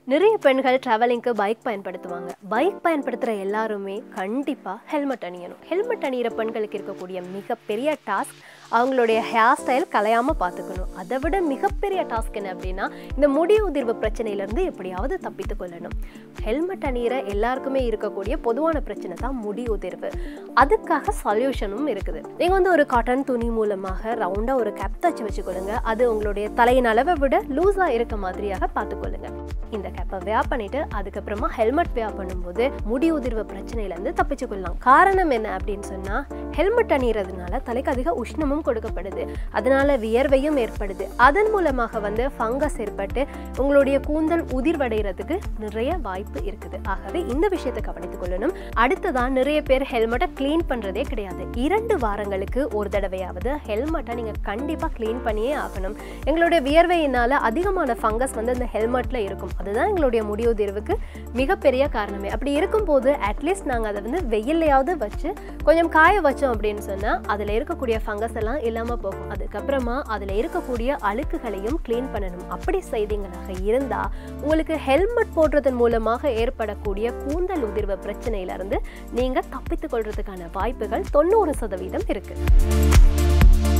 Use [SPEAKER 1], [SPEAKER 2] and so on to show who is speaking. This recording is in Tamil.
[SPEAKER 1] நிறைய பெண்கள் ட்ராவலிங்க்கு பைக் பயன்படுத்துவாங்க பைக் பயன்படுத்துகிற எல்லாருமே கண்டிப்பாக ஹெல்மெட் அணியணும் ஹெல்மெட் அணிகிற பெண்களுக்கு இருக்கக்கூடிய மிகப்பெரிய டாஸ்க் அவங்களுடைய ஹேர் ஸ்டைல் கலையாமல் பார்த்துக்கணும் அதை விட மிகப்பெரிய டாஸ்க் என்ன அப்படின்னா இந்த முடி உதிர்வு பிரச்சனையிலேருந்து எப்படியாவது தப்பித்து கொள்ளணும் ஹெல்மெட் அணிகிற எல்லாருக்குமே இருக்கக்கூடிய பொதுவான பிரச்சனை தான் முடி உதிர்வு அதுக்காக சொல்யூஷனும் இருக்குது நீங்கள் வந்து ஒரு காட்டன் துணி மூலமாக ரவுண்டாக ஒரு கேப் தச்சு வச்சுக்கொள்ளுங்க அது உங்களுடைய தலையின் அளவை விட லூஸாக இருக்க மாதிரியாக பார்த்துக்கொள்ளுங்க இந்த கேப்பை வியா பண்ணிட்டு அதுக்கப்புறமா ஹெல்மெட் வியா பண்ணும்போது முடி உதிர்வு பிரச்சனையிலேருந்து தப்பிச்சு கொள்ளலாம் காரணம் என்ன அப்படின்னு சொன்னால் ஹெல்மெட் அணிகிறதுனால தலைக்கு அதிக உஷ்ணமும் கொடுக்கப்படுது அதனால வியர்வையும் ஏற்படுது அதன் மூலமாக வந்து ஃபங்கஸ் ஏற்பட்டு உங்களுடைய கூந்தல் உதிர்வடைகிறதுக்கு நிறைய வாய்ப்பு இருக்குது ஆகவே இந்த விஷயத்தை கவனித்துக் கொள்ளணும் அடுத்ததான் நிறைய பேர் ஹெல்மெட்டை க்ளீன் பண்ணுறதே கிடையாது இரண்டு வாரங்களுக்கு ஒரு தடவையாவது ஹெல்மெட்டை நீங்கள் கண்டிப்பாக க்ளீன் பண்ணியே ஆகணும் எங்களுடைய வியர்வையினால் அதிகமான ஃபங்கஸ் வந்து அந்த ஹெல்மெட்டில் இருக்கும் அதுதான் எங்களுடைய முடிவுதிர்வுக்கு மிகப்பெரிய காரணமே அப்படி இருக்கும்போது அட்லீஸ்ட் நாங்கள் அதை வந்து வெயிலையாவது வச்சு கொஞ்சம் காய வச்சோம் அப்படின்னு சொன்னால் அதில் இருக்கக்கூடிய ஃபங்கஸ் எல்லாம் இல்லாமல் போகும் அதுக்கப்புறமா அதில் இருக்கக்கூடிய அழுக்குகளையும் க்ளீன் பண்ணணும் அப்படி செய்தீங்களாக இருந்தால் உங்களுக்கு ஹெல்மெட் போடுறதன் மூலமாக ஏற்படக்கூடிய கூந்தல் உதிர்வு பிரச்சனையிலிருந்து நீங்கள் தப்பித்துக் கொள்றதுக்கான வாய்ப்புகள் தொண்ணூறு சதவீதம் இருக்குது